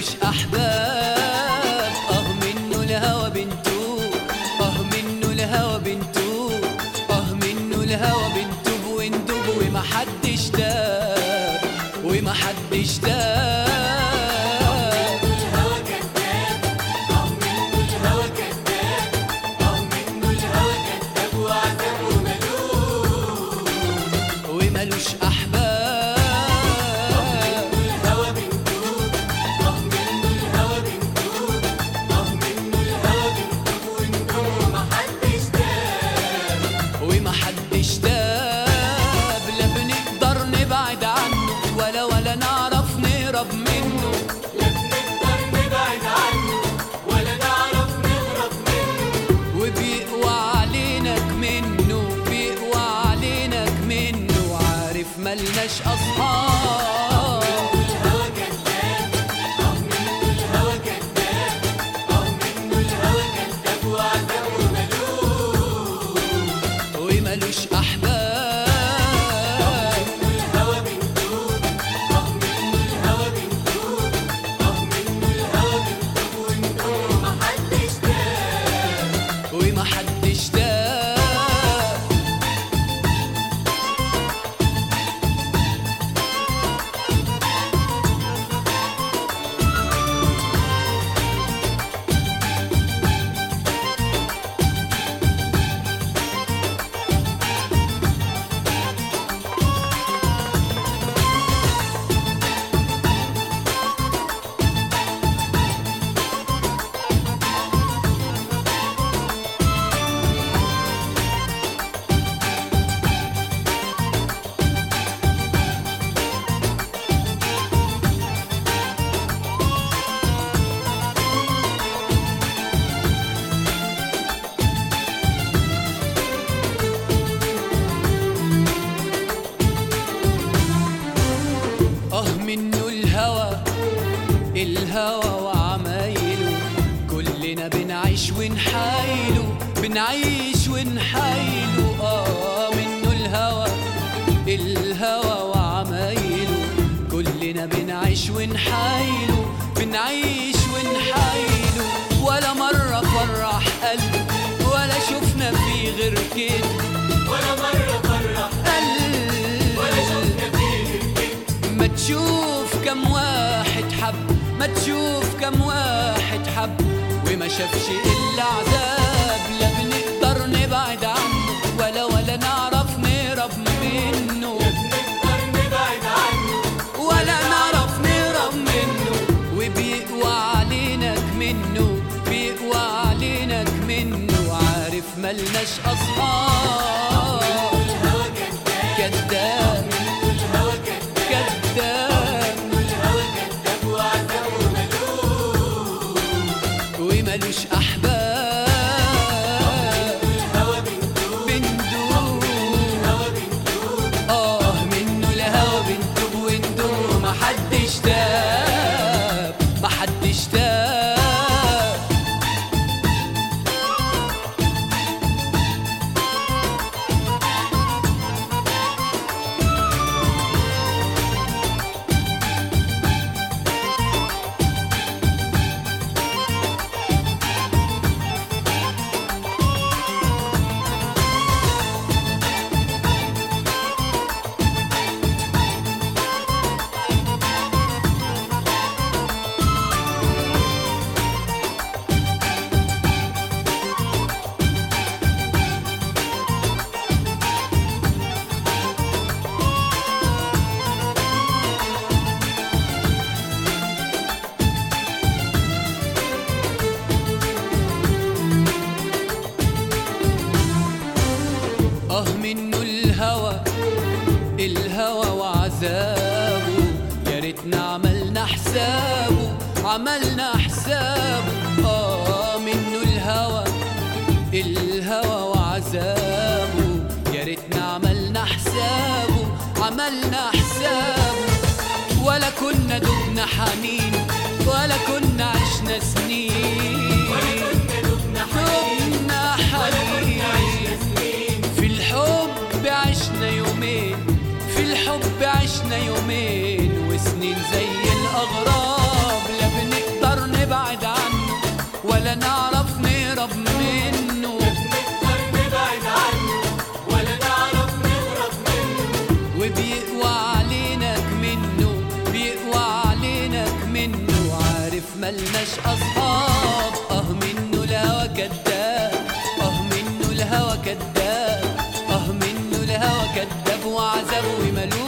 ملوش احباب اه منه الهوى بنتو اه منه الهوى بنتو اه منه الهوى بنتوب وندوب ومحدش تاب ومحدش تاب الهوى كذاب اه منه الهوى كذاب اه منه الهوى كذاب وعذاب وملوم وملوش احباب الهوى بنتوب اه منه الهوى بنتوب اه منه الهوى بنتوب وندوب ومحدش تاب ومحدش تاب لا بنقدر نبعد عنه ولا ولا نعرف نهرب منه لا بنقدر نبعد عنه ولا نعرف نهرب منه وبيقوى علينك منه بيقوى علينك منه عارف ملناش اصحاب الهوى كذاب اه منه الهوى كذاب اه منه الهوى كذاب وعذاب وملوم وملوش احباب الهوى بنتوب اه منه الهوى بنتوب اه منه الهوى بنتوب وندوب ومحدش تاب ومحدش تاب اه منه الهوى الهوى وعمايله كلنا بنعيش ونحايله بنعيش ونحايله اه منه الهوى الهوى وعمايله كلنا بنعيش ونحايله بنعيش ونحايله ولا مرة فرح قلبه ولا شفنا فيه غير كده ولا مرة فرح قلب ولا شفنا فيه الكذب ما تشوف كم واحد حب ما تشوف كم واحد حب وما شافش الا عذاب لا بنقدر نبعد عنه ولا ولا نعرف نهرب منه نقدر نبعد عنه ولا نعرف نهرب منه وبيقوى علينك منه بيقوى علينك منه عارف ملناش اصحاب الهوى كذاب كذاب الهوى كذاب كذاب الهوى كذاب وعذاب وملوم وملوش احباب الهوى بنتوب بندوب الهوى بنتوب اه منه الهوى بندوب وندوب محدش تاب محدش تاب اه منه الهوى الهوى وعذابه يا ريتنا عملنا حسابه عملنا حسابه اه منه الهوى الهوى وعذابه يا ريتنا عملنا حسابه عملنا حسابه ولا كنا دبنا حنين ولا كنا عشنا سنين دبنا حنين دبنا حنين عشنا سنين في الحب عشنا يومين في الحب عشنا يومين وسنين زي الأغراب لا بنقدر ولا نعرف نهرب منه نقدر نبعد عنه ولا نعرف نهرب منه وبيقوى علينك منه بيقوى علينك منه عارف ملناش اصحاب اه منه الهوى كداب اه منه الهوى كداب اه منه الهوى كداب وعذاب وملوش